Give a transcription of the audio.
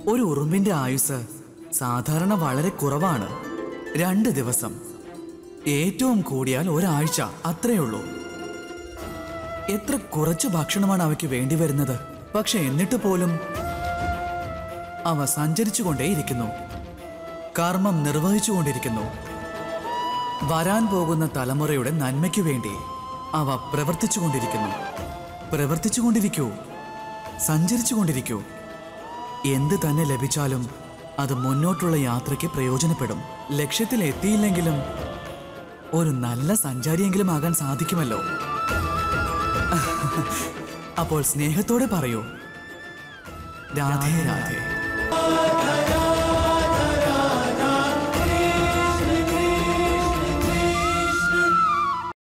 ഒരു ഉറുമ്പിന്റെ ആയുസ് സാധാരണ വളരെ കുറവാണ് രണ്ട് ദിവസം ഏറ്റവും കൂടിയാൽ ഒരാഴ്ച അത്രയേ ഉള്ളൂ എത്ര കുറച്ച് ഭക്ഷണമാണ് അവയ്ക്ക് വേണ്ടി വരുന്നത് പക്ഷെ എന്നിട്ട് പോലും അവ സഞ്ചരിച്ചുകൊണ്ടേയിരിക്കുന്നു കർമ്മം നിർവഹിച്ചുകൊണ്ടിരിക്കുന്നു വരാൻ പോകുന്ന തലമുറയുടെ നന്മയ്ക്കു വേണ്ടി അവ പ്രവർത്തിച്ചുകൊണ്ടിരിക്കുന്നു പ്രവർത്തിച്ചുകൊണ്ടിരിക്കൂ സഞ്ചരിച്ചുകൊണ്ടിരിക്കൂ എന്ത് തന്നെ ലഭിച്ചാലും അത് മുന്നോട്ടുള്ള യാത്രയ്ക്ക് പ്രയോജനപ്പെടും ലക്ഷ്യത്തിൽ എത്തിയില്ലെങ്കിലും ഒരു നല്ല സഞ്ചാരിയെങ്കിലും ആകാൻ സാധിക്കുമല്ലോ അപ്പോൾ സ്നേഹത്തോടെ പറയൂ രാധേ രാധേ